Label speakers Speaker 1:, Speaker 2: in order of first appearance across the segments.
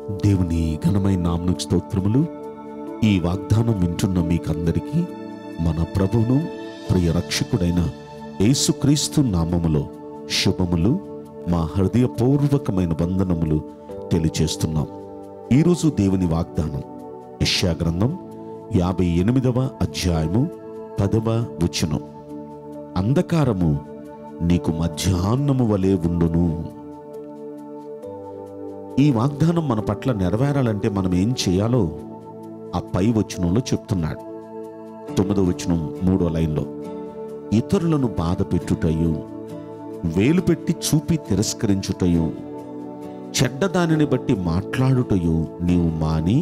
Speaker 1: దేవుని ఘనమైన నామకు స్తోత్రములు ఈ వాగ్దానం వింటున్న మీకందరికీ మన ప్రభువును ప్రియ రక్షకుడైన యేసుక్రీస్తు నామములో శుభములు మా హృదయపూర్వకమైన వందనములు తెలియచేస్తున్నాం ఈరోజు దేవుని వాగ్దానం యెషయా గ్రంథం యాభై ఎనిమిదవ అధ్యాయము పదవ వచనం అంధకారము నీకు మధ్యాహ్నము వలె ఉండును ఈ వాగ్దానం మన పట్ల నెరవేరాలంటే మనం ఏం చేయాలో ఆ పై వచనంలో చెప్తున్నాడు తొమ్మిదో వచనం మూడో లైన్లో ఇతరులను బాధ పెట్టుటయు వేలు పెట్టి చూపి తిరస్కరించుటయు చెడ్డదానిని బట్టి మాట్లాడుటయు నీవు మాని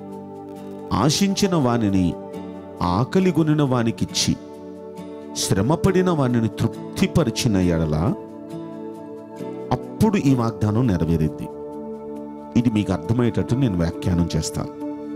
Speaker 1: ఆశించిన వానిని ఆకలిగొనిన వానికిచ్చి శ్రమపడిన వానిని తృప్తిపరిచిన ఎడల అప్పుడు ఈ వాగ్దానం నెరవేరింది ఇది మీకు అర్థమయ్యేటట్టు నేను వ్యాఖ్యానం చేస్తాను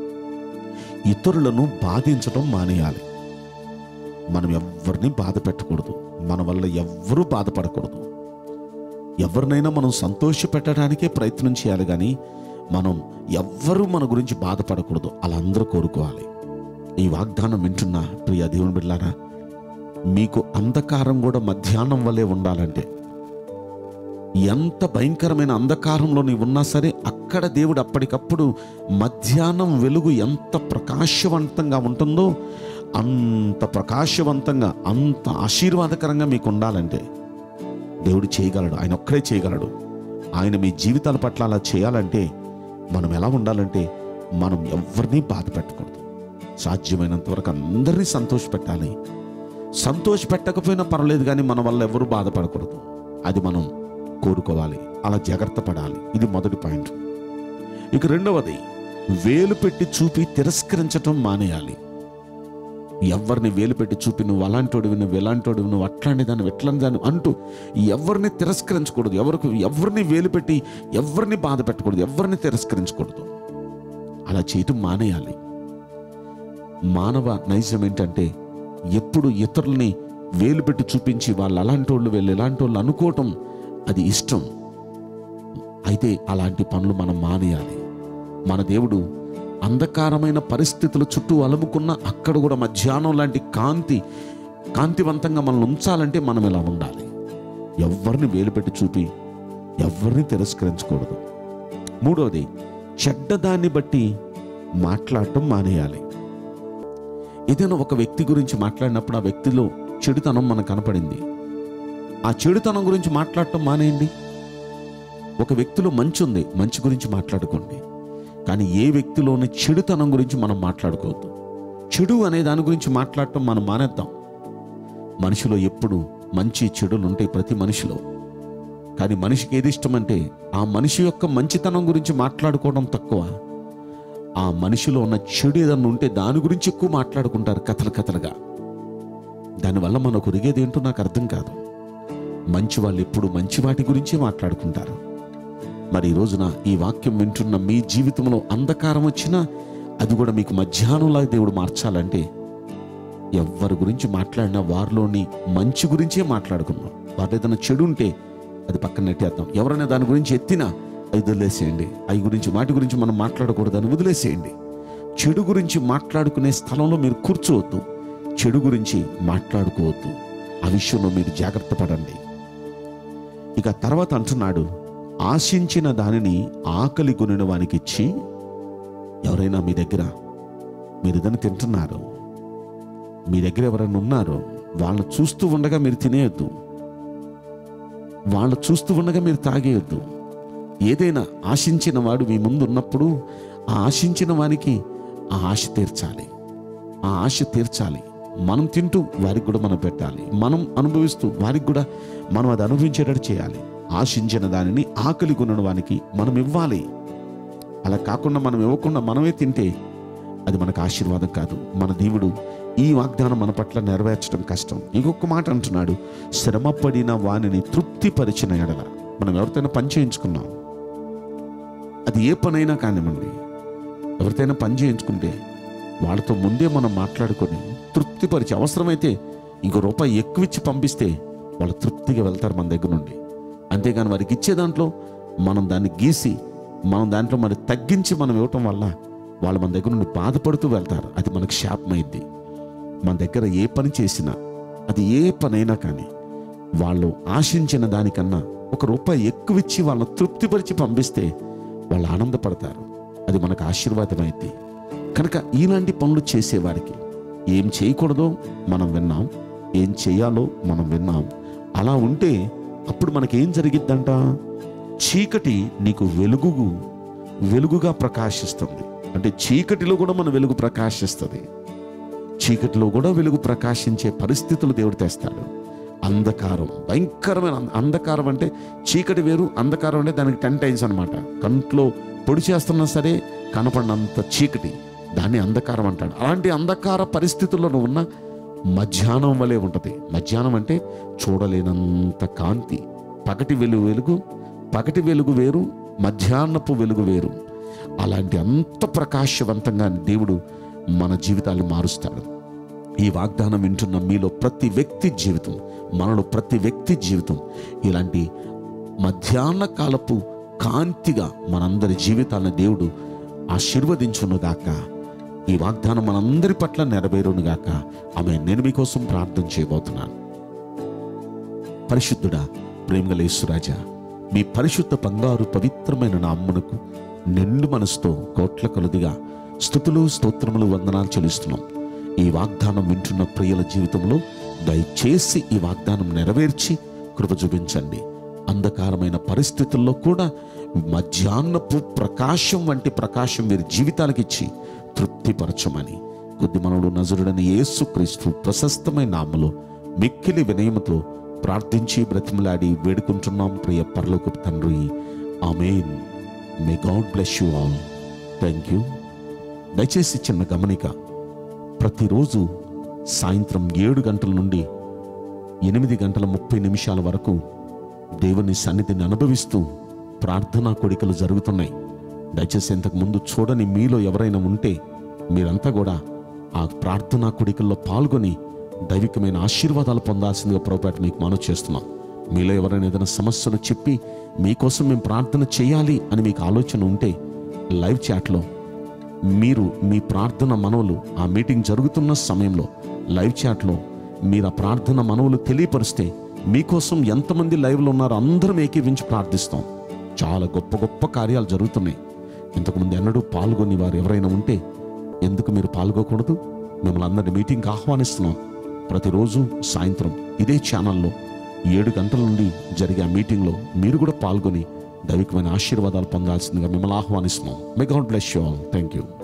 Speaker 1: ఇతరులను బాధించడం మానేయాలి మనం ఎవరిని బాధ పెట్టకూడదు మన వల్ల ఎవ్వరూ బాధపడకూడదు ఎవరినైనా మనం సంతోష పెట్టడానికే ప్రయత్నం చేయాలి కానీ మనం ఎవ్వరూ మన గురించి బాధపడకూడదు అలా అందరూ కోరుకోవాలి ఈ వాగ్దానం వింటున్న ప్రియ దేవుని బిడ్డారా మీకు అంధకారం కూడా మధ్యాహ్నం వల్లే ఉండాలంటే ఎంత భయంకరమైన అంధకారంలో నీవు ఉన్నా సరే అక్కడ దేవుడు అప్పటికప్పుడు మధ్యాహ్నం వెలుగు ఎంత ప్రకాశవంతంగా ఉంటుందో అంత ప్రకాశవంతంగా అంత ఆశీర్వాదకరంగా మీకు ఉండాలంటే దేవుడు చేయగలడు ఆయన ఒక్కడే చేయగలడు ఆయన మీ జీవితాల పట్ల అలా చేయాలంటే మనం ఎలా ఉండాలంటే మనం ఎవరిని బాధ పెట్టకూడదు సాధ్యమైనంత వరకు అందరినీ సంతోషపెట్టాలి సంతోష పెట్టకపోయినా పర్వాలేదు కానీ మన వల్ల ఎవరు బాధపడకూడదు అది మనం కోరుకోవాలి అలా జాగ్రత్త పడాలి ఇది మొదటి పాయింట్ ఇక రెండవది వేలు పెట్టి చూపి తిరస్కరించటం మానేయాలి ఎవరిని వేలు పెట్టి చూపి నువ్వు అలాంటోడివి నువ్వు ఎలాంటోడివి నువ్వు అట్లాంటి దాన్ని ఎట్లాంటి దాన్ని అంటూ ఎవరిని తిరస్కరించకూడదు ఎవరికి ఎవరిని వేలు పెట్టి ఎవరిని బాధ పెట్టకూడదు ఎవరిని తిరస్కరించకూడదు అలా చేయటం మానేయాలి మానవ నైజం ఏంటంటే ఎప్పుడు ఇతరుల్ని వేలు పెట్టి చూపించి వాళ్ళు అలాంటి వాళ్ళు వీళ్ళు ఇలాంటి వాళ్ళు అనుకోవటం అది ఇష్టం అయితే అలాంటి పనులు మనం మానేయాలి మన దేవుడు అంధకారమైన పరిస్థితుల చుట్టూ అలుముకున్న అక్కడ కూడా మధ్యాహ్నం లాంటి కాంతి కాంతివంతంగా మనల్ని ఉంచాలంటే మనం ఇలా ఉండాలి ఎవరిని వేలు పెట్టి చూపి ఎవరిని తిరస్కరించకూడదు మూడవది చెడ్డదాన్ని బట్టి మాట్లాడటం మానేయాలి ఏదైనా ఒక వ్యక్తి గురించి మాట్లాడినప్పుడు ఆ వ్యక్తిలో చెడుతనం మనకు కనపడింది ఆ చెడుతనం గురించి మాట్లాడటం మానేయండి ఒక వ్యక్తిలో మంచి ఉంది మంచి గురించి మాట్లాడుకోండి కానీ ఏ వ్యక్తిలోని చెడుతనం గురించి మనం మాట్లాడుకోవద్దు చెడు అనే దాని గురించి మాట్లాడటం మనం మానేద్దాం మనిషిలో ఎప్పుడు మంచి చెడులు ఉంటాయి ప్రతి మనిషిలో కానీ మనిషికి ఏది ఇష్టమంటే ఆ మనిషి యొక్క మంచితనం గురించి మాట్లాడుకోవడం తక్కువ ఆ మనిషిలో ఉన్న చెడు ఏదన్నా ఉంటే దాని గురించి ఎక్కువ మాట్లాడుకుంటారు కథలు కథలుగా దానివల్ల మనకు ఒరిగేది ఏంటో నాకు అర్థం కాదు మంచి వాళ్ళు ఎప్పుడు మంచి వాటి గురించే మాట్లాడుకుంటారు మరి ఈ రోజున ఈ వాక్యం వింటున్న మీ జీవితంలో అంధకారం వచ్చినా అది కూడా మీకు మధ్యాహ్నంలా దేవుడు మార్చాలంటే ఎవరి గురించి మాట్లాడినా వారిలోని మంచి గురించే మాట్లాడుకుందాం వాటి ఏదైనా చెడు ఉంటే అది పక్కన నెట్టేద్దాం ఎవరైనా దాని గురించి ఎత్తినా అది వదిలేసేయండి అవి గురించి వాటి గురించి మనం మాట్లాడకూడదని వదిలేసేయండి చెడు గురించి మాట్లాడుకునే స్థలంలో మీరు కూర్చోవద్దు చెడు గురించి మాట్లాడుకోవద్దు ఆ విషయంలో మీరు జాగ్రత్త పడండి ఇక తర్వాత అంటున్నాడు ఆశించిన దానిని ఆకలి కొనిన వానికి ఇచ్చి ఎవరైనా మీ దగ్గర మీరు ఏదైనా తింటున్నారు మీ దగ్గర ఎవరైనా ఉన్నారో వాళ్ళని చూస్తూ ఉండగా మీరు తినేయొద్దు వాళ్ళు చూస్తూ ఉండగా మీరు తాగేయొద్దు ఏదైనా ఆశించిన వాడు మీ ముందు ఉన్నప్పుడు ఆ ఆశించిన వానికి ఆ ఆశ తీర్చాలి ఆ ఆశ తీర్చాలి మనం తింటూ వారికి కూడా మనం పెట్టాలి మనం అనుభవిస్తూ వారికి కూడా మనం అది అనుభవించేటట్టు చేయాలి ఆశించిన దానిని ఆకలి కొనని వానికి మనం ఇవ్వాలి అలా కాకుండా మనం ఇవ్వకుండా మనమే తింటే అది మనకు ఆశీర్వాదం కాదు మన దేవుడు ఈ వాగ్దానం మన పట్ల నెరవేర్చడం కష్టం ఇంకొక మాట అంటున్నాడు శ్రమపడిన వానిని తృప్తిపరిచిన ఎడల మనం ఎవరితోనైనా పని చేయించుకున్నాం అది ఏ పనైనా కానివ్వండి ఎవరితోనైనా పని చేయించుకుంటే వాళ్ళతో ముందే మనం మాట్లాడుకొని తృప్తిపరిచి అవసరమైతే ఇంకో రూపాయి ఎక్కువ ఇచ్చి పంపిస్తే వాళ్ళు తృప్తిగా వెళ్తారు మన దగ్గర నుండి అంతేగాని వారికి ఇచ్చే దాంట్లో మనం దాన్ని గీసి మనం దాంట్లో మరి తగ్గించి మనం ఇవ్వటం వల్ల వాళ్ళు మన దగ్గర నుండి బాధపడుతూ వెళ్తారు అది మనకు శాపమైద్ది మన దగ్గర ఏ పని చేసినా అది ఏ పనైనా కానీ వాళ్ళు ఆశించిన దానికన్నా ఒక రూపాయి ఎక్కువ ఇచ్చి వాళ్ళని తృప్తిపరిచి పంపిస్తే వాళ్ళు ఆనందపడతారు అది మనకు ఆశీర్వాదమైంది కనుక ఇలాంటి పనులు చేసేవారికి ఏం చేయకూడదో మనం విన్నాం ఏం చేయాలో మనం విన్నాం అలా ఉంటే అప్పుడు మనకేం జరిగిద్దంట చీకటి నీకు వెలుగు వెలుగుగా ప్రకాశిస్తుంది అంటే చీకటిలో కూడా మన వెలుగు ప్రకాశిస్తుంది చీకటిలో కూడా వెలుగు ప్రకాశించే పరిస్థితులు దేవుడు తెస్తాడు అంధకారం భయంకరమైన అంధ- అంధకారం అంటే చీకటి వేరు అంధకారం అంటే దానికి టెన్ టైమ్స్ అనమాట కంట్లో పొడి చేస్తున్నా సరే కనపడినంత చీకటి దాన్ని అంధకారం అంటాడు అలాంటి అంధకార పరిస్థితుల్లో నువ్వు ఉన్న మధ్యాహ్నం వలె ఉంటుంది మధ్యాహ్నం అంటే చూడలేనంత కాంతి పగటి వెలుగు వెలుగు పగటి వెలుగు వేరు మధ్యాహ్నపు వెలుగు వేరు అలాంటి అంత ప్రకాశవంతంగా దేవుడు మన జీవితాలు మారుస్తాడు ఈ వాగ్దానం వింటున్న మీలో ప్రతి వ్యక్తి జీవితం మనలో ప్రతి వ్యక్తి జీవితం ఇలాంటి మధ్యాహ్న కాలపు కాంతిగా మనందరి జీవితాలను దేవుడు ఆశీర్వదించునుగాక ఈ వాగ్దానం మనందరి పట్ల నెరవేరునుగాక ఆమె నేను మీకోసం ప్రార్థన చేయబోతున్నాను పరిశుద్ధుడా ప్రేమగలేశ్వరాజా మీ పరిశుద్ధ బంగారు పవిత్రమైన నామ్మునకు నిండు మనసుతో కోట్ల కొలదిగా స్థుతులు స్తోత్రములు వందనాలు చెల్లిస్తున్నాం ఈ వాగ్దానం వింటున్న ప్రియుల జీవితంలో దయచేసి ఈ వాగ్దానం నెరవేర్చి కృప చూపించండి అంధకారమైన పరిస్థితుల్లో కూడా మధ్యాహ్నపు ప్రకాశం వంటి ప్రకాశం మీరు జీవితాలకు ఇచ్చి తృప్తిపరచమని కొద్ది మనవుడు నజరుడని యేసుక్రీస్తు ప్రశస్తమైన నామలో మిక్కిలి వినయముతో ప్రార్థించి బ్రతిమలాడి వేడుకుంటున్నాం ప్రియ పరలోక తండ్రి amen may God bless you all thank you దయచేసి చిన్న గమనిక ప్రతిరోజు సాయంత్రం ఏడు గంటల నుండి ఎనిమిది గంటల ముప్పై నిమిషాల వరకు దేవుని సన్నిధిని అనుభవిస్తూ ప్రార్థనా కోడికలు జరుగుతున్నాయి దయచేసి ఇంతకు ముందు చూడని మీలో ఎవరైనా ఉంటే మీరంతా కూడా ఆ ప్రార్థనా కోడికల్లో పాల్గొని దైవికమైన ఆశీర్వాదాలు పొందాల్సిందిగా ప్రభుపేట మీకు మనవి చేస్తున్నాం మీలో ఎవరైనా ఏదైనా సమస్యలు చెప్పి మీకోసం మేము ప్రార్థన చేయాలి అని మీకు ఆలోచన ఉంటే లైవ్ చాట్లో మీరు మీ ప్రార్థన మనవులు ఆ మీటింగ్ జరుగుతున్న సమయంలో లైవ్ చాట్లో మీరు ఆ ప్రార్థన మనవులు తెలియపరిస్తే మీకోసం ఎంతమంది లైవ్లో ఉన్నారో అందరం ఏకీవించి ప్రార్థిస్తాం చాలా గొప్ప గొప్ప కార్యాలు జరుగుతున్నాయి ఇంతకుముందు ఎన్నడూ పాల్గొని వారు ఎవరైనా ఉంటే ఎందుకు మీరు పాల్గొకూడదు మిమ్మల్ని అందరినీ మీటింగ్కి ఆహ్వానిస్తున్నాం ప్రతిరోజు సాయంత్రం ఇదే ఛానల్లో ఏడు గంటల నుండి జరిగే ఆ మీటింగ్లో మీరు కూడా పాల్గొని దైవికమైన ఆశీర్వాదాలు పొందాల్సిందిగా మిమ్మల్ని ఆహ్వానిస్తున్నాం may God bless you all thank you